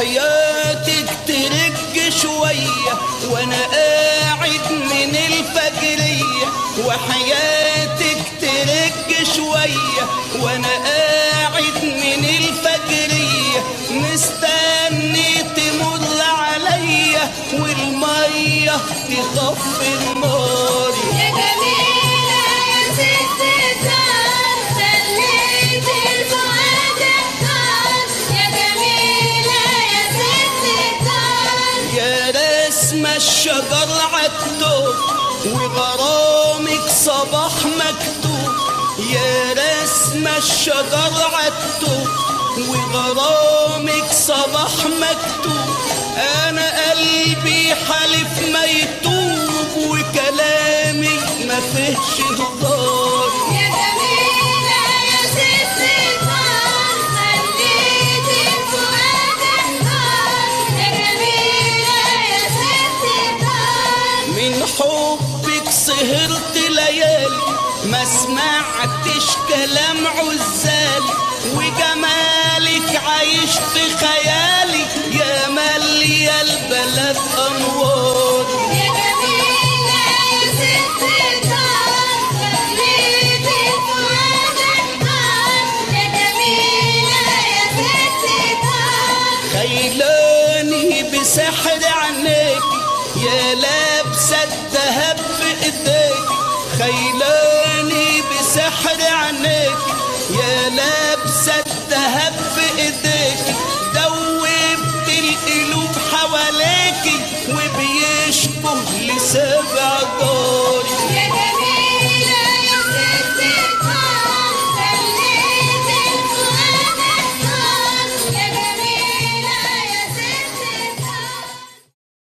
وحياتك ترج شوية وانا قاعد من الفجرية وحياتك ترج شوية وانا قاعد من الفجرية مستني تمر عليا والمية تطفي ناري يا جميلة يا ست الدار خليت الفؤاد احتار يا جميلة يا ست الدار يا رسم الشجر عالدور وغرامك صباح مكتوب يا رسم الشجر عالدور وغرامك صباح مكتوب انا قلبي حلف ما يتوب وكلامي ما فيهش هزار يا جميلة يا ست الدار خليت الفؤاد احتار يا جميلة يا ست الدار من حبك سهرت ليالي ما سمعتش كلام عزالي وجمالك عايش في خيالي يا مالية البلد انوار يا جميلة يا ست الدار خليت الفؤاد احتار يا جميلة يا ست الدار خيلاني بسحر عينيك يا لابسة الذهب في ايديك خيلاني بسحر عينيك يا لابسة الذهب في ايديك دوبت القلوب حواليكي وبيشبه لسبع دار